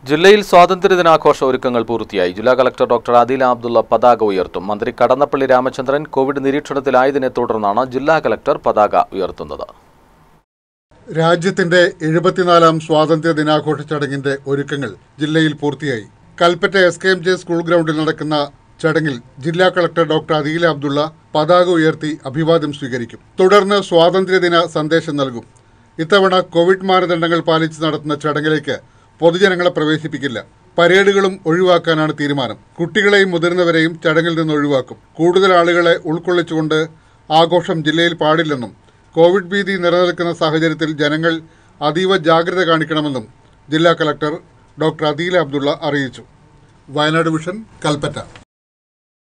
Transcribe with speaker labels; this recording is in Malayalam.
Speaker 1: ജില്ലയിൽ സ്വാതന്ത്ര്യദിനാഘോഷ ഒരുക്കങ്ങൾ പൂർത്തിയായി ജില്ലാ കളക്ടർ ഡോക്ടർ ആദില അബ്ദുള്ള പതാക ഉയർത്തും മന്ത്രി കടന്നപ്പള്ളി രാമചന്ദ്രൻ കോവിഡ് നിരീക്ഷണത്തിലായതിനെ തുടർന്നാണ് ജില്ലാ കളക്ടർ പതാക ഉയർത്തുന്നത്
Speaker 2: രാജ്യത്തിന്റെ എഴുപത്തിനാലാം സ്വാതന്ത്ര്യ ദിനാഘോഷ ചടങ്ങിന്റെ ഒരുക്കങ്ങൾ ജില്ലയിൽ പൂർത്തിയായി Kalpetta S K M J school ഗ്രൗണ്ടിൽ നടക്കുന്ന ചടങ്ങിൽ ജില്ലാ കളക്ടർ ഡോക്ടർ അദീല അബ്ദുള്ള പതാക ഉയർത്തി അഭിവാദ്യം സ്വീകരിക്കും തുടർന്ന് സ്വാതന്ത്ര്യദിന സന്ദേശം നൽകും ഇത്തവണ കോവിഡ് മാനദണ്ഡങ്ങൾ പാലിച്ച് നടത്തുന്ന ചടങ്ങിലേക്ക് പൊതുജനങ്ങളെ പ്രവേശിപ്പിക്കില്ല പരേഡുകളും ഒഴിവാക്കാനാണ് തീരുമാനം കുട്ടികളെയും മുതിർന്നവരെയും ചടങ്ങിൽ നിന്ന് ഒഴിവാക്കും കൂടുതൽ ആളുകളെ ഉൾക്കൊള്ളിച്ചുകൊണ്ട് ആഘോഷം ജില്ലയിൽ പാടില്ലെന്നും കോവിഡ് ഭീതി നിലനിൽക്കുന്ന സാഹചര്യത്തിൽ ജനങ്ങൾ അതീവ ജാഗ്രത കാണിക്കണമെന്നും ജില്ലാ കളക്ടർ ഡോക്ടർ അദീല അബ്ദുള്ള അറിയിച്ചു വയനാട് വിഷൻ കൽപ്പറ്റ